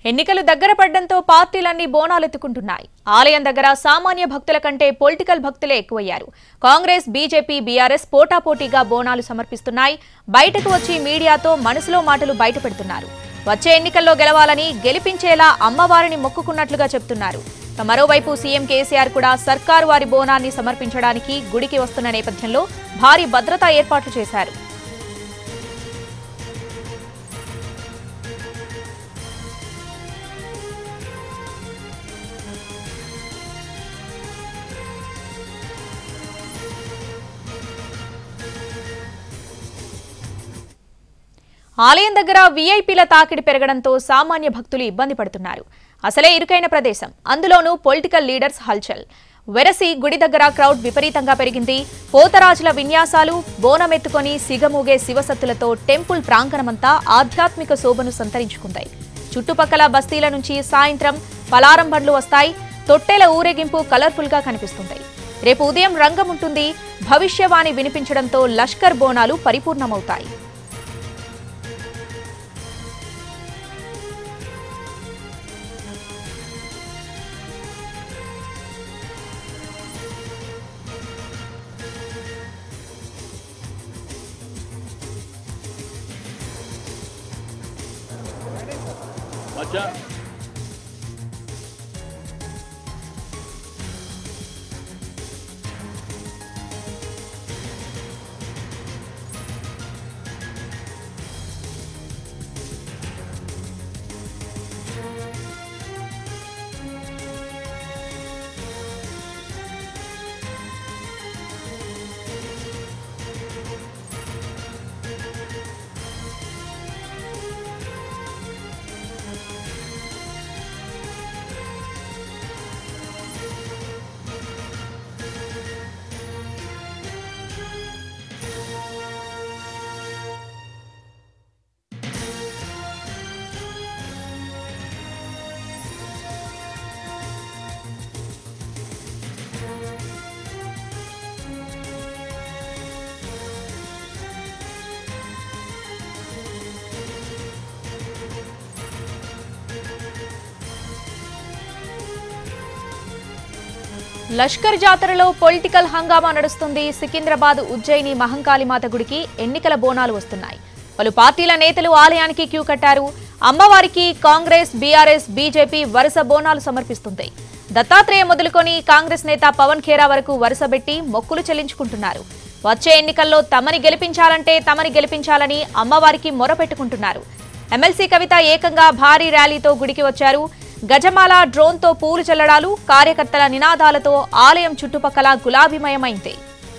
ఎన్నికలు దగ్గర పడడంతో పార్టీలన్నీ బోనాలెత్తుకుంటున్నాయి ఆలయం దగ్గర సామాన్య భక్తుల కంటే పొలిటికల్ భక్తులే ఎక్కువయ్యారు కాంగ్రెస్ బీజేపీ బీఆర్ఎస్ పోటాపోటీగా బోనాలు సమర్పిస్తున్నాయి బయటకు వచ్చి మీడియాతో మనసులో మాటలు బయటపెడుతున్నారు వచ్చే ఎన్నికల్లో గెలవాలని గెలిపించేలా అమ్మవారిని మొక్కుకున్నట్లుగా చెప్తున్నారు ఇక మరోవైపు సీఎం కేసీఆర్ కూడా సర్కారు వారి బోనాన్ని సమర్పించడానికి గుడికి వస్తున్న నేపథ్యంలో భారీ భద్రతా ఏర్పాట్లు చేశారు ఆలయం దగ్గర వీఐపీల తాకిడి పెరగడంతో సామాన్య భక్తులు ఇబ్బంది పడుతున్నారు అసలే ఇరుకైన ప్రదేశం అందులోనూ పొలిటికల్ లీడర్స్ హల్చల్ వెరసి గుడి దగ్గర క్రౌడ్ విపరీతంగా పెరిగింది పోతరాజుల విన్యాసాలు బోనమెత్తుకొని సిగమూగే శివసత్తులతో టెంపుల్ ప్రాంగణమంతా ఆధ్యాత్మిక శోభను సంతరించుకుంది చుట్టుపక్కల బస్తీల నుంచి సాయంత్రం పలారం బండ్లు వస్తాయి తొట్టెల ఊరేగింపు కలర్ఫుల్ గా కనిపిస్తుంది రేపు ఉదయం రంగం ఉంటుంది భవిష్యవాణి వినిపించడంతో లష్కర్ బోనాలు పరిపూర్ణమవుతాయి మచ్చా లష్కర్ జాతరలో పొలిటికల్ హంగామా నడుస్తుంది సికింద్రాబాద్ ఉజ్జయిని మహంకాళిమాత గుడికి ఎన్నికల బోనాలు వస్తున్నాయి పలు పార్టీల నేతలు ఆలయానికి క్యూ కట్టారు అమ్మవారికి కాంగ్రెస్ బీఆర్ఎస్ బీజేపీ వరుస బోనాలు సమర్పిస్తుంది దత్తాత్రేయ మొదలుకొని కాంగ్రెస్ నేత పవన్ ఖేరా వరకు వరుసబెట్టి మొక్కులు చెల్లించుకుంటున్నారు వచ్చే ఎన్నికల్లో తమని గెలిపించాలంటే తమని గెలిపించాలని అమ్మవారికి మొరపెట్టుకుంటున్నారు ఎమ్మెల్సీ కవిత ఏకంగా భారీ ర్యాలీతో గుడికి వచ్చారు గజమాల డ్రోన్తో పూలు చల్లడాలు కార్యకర్తల నినాదాలతో ఆలయం చుట్టుపక్కల గులాబీమయమైంది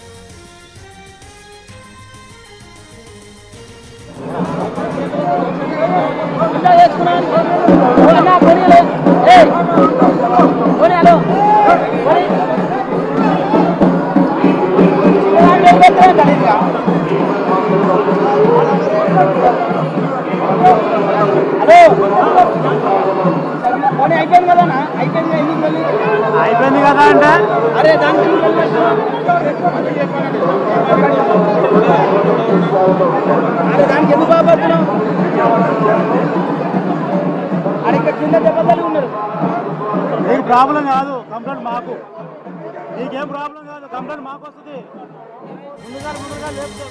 పోనీ అయిపోయింది కదా అన్న? అయిపోయింది ఎందుకు మళ్ళీ అయిపోయింది కదా అంటే అరే దానికి ఎందుకు మళ్ళీ? అరే దానికి ఎందుకు బాగుపడుతున్నావు అరే ఇక్కడ కింద దెబ్బతలు ఉన్నారు నీకు ప్రాబ్లం కాదు కంప్లైంట్ మాకు నీకేం ప్రాబ్లం కాదు కంప్లైంట్ మాకు వస్తుంది ముందుగా ముందుగా లేపుతాం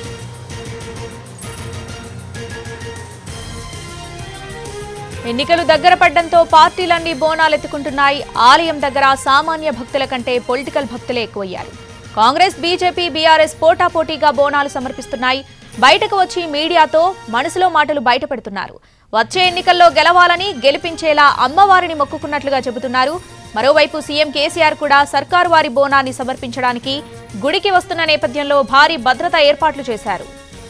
ఎన్నికలు దగ్గర పడ్డంతో పార్టీలన్నీ బోనాలెత్తుకుంటున్నాయి ఆలయం దగ్గర సామాన్య భక్తుల కంటే పొలిటికల్ భక్తులే ఎక్కువయ్యారు కాంగ్రెస్ బీజేపీ బీఆర్ఎస్ పోటాపోటీగా బోనాలు సమర్పిస్తున్నాయి బయటకు వచ్చి మీడియాతో మనసులో మాటలు బయటపెడుతున్నారు వచ్చే ఎన్నికల్లో గెలవాలని గెలిపించేలా అమ్మవారిని మొక్కుకున్నట్లుగా చెబుతున్నారు మరోవైపు సీఎం కేసీఆర్ కూడా సర్కారు వారి బోనాన్ని సమర్పించడానికి గుడికి వస్తున్న నేపథ్యంలో భారీ భద్రతా ఏర్పాట్లు చేశారు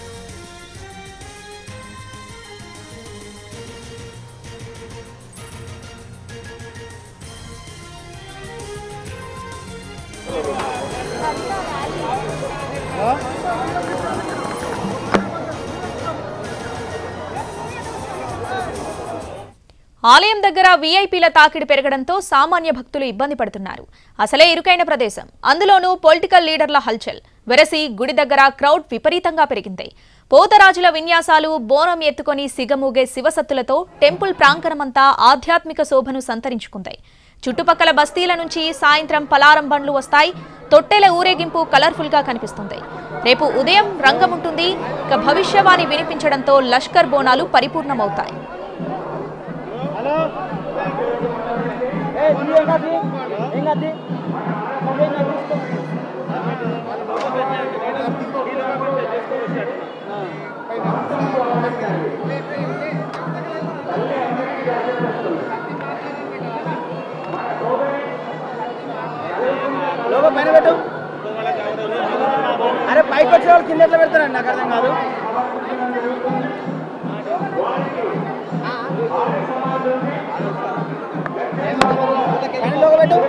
ఆలయం దగ్గర వీఐపీల తాకిడి పెరగడంతో సామాన్య భక్తులు ఇబ్బంది పడుతున్నారు అసలే ఇరుకైన ప్రదేశం అందులోనూ పొలిటికల్ లీడర్ల హల్చల్ వెరసి గుడి దగ్గర క్రౌడ్ విపరీతంగా పెరిగింది పోతరాజుల విన్యాసాలు బోనం ఎత్తుకొని సిగమూగే శివసత్తులతో టెంపుల్ ప్రాంగణమంతా ఆధ్యాత్మిక శోభను సంతరించుకుంది చుట్టుపక్కల బస్తీల నుంచి సాయంత్రం పలారం బండ్లు వస్తాయి తొట్టెల ఊరేగింపు కలర్ఫుల్ గా కనిపిస్తుంది రేపు ఉదయం రంగముంటుంది ఇక భవిష్యవాణి వినిపించడంతో లష్కర్ బోనాలు పరిపూర్ణమవుతాయి ఏ ఇది ఏం కాదు ఏం కాదు ఏం కాదు తీసుకో. లోగో పైన పెట్టు అరే పైకి వచ్చిన వాళ్ళు కింద ఎట్లా పెడతారండి నాకు అర్థం కాదు పైన లోగో పెట్టు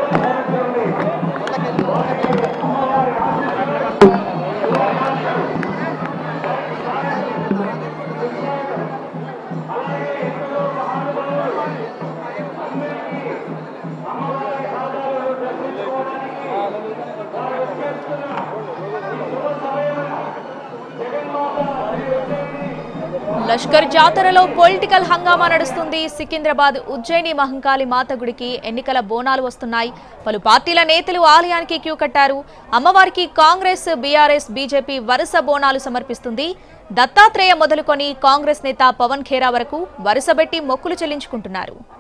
లష్కర్ జాతరలో పొలిటికల్ హంగామా నడుస్తుంది సికింద్రాబాద్ ఉజ్జయిని మహంకాళి మాత గుడికి ఎన్నికల బోనాలు వస్తున్నాయి పలు పార్టీల నేతలు ఆలయానికి క్యూ కట్టారు అమ్మవారికి కాంగ్రెస్ బీఆర్ఎస్ బీజేపీ వరుస బోనాలు సమర్పిస్తుంది దత్తాత్రేయ మొదలుకొని కాంగ్రెస్ నేత పవన్ ఖేరా వరకు వరుసబెట్టి మొక్కులు చెల్లించుకుంటున్నారు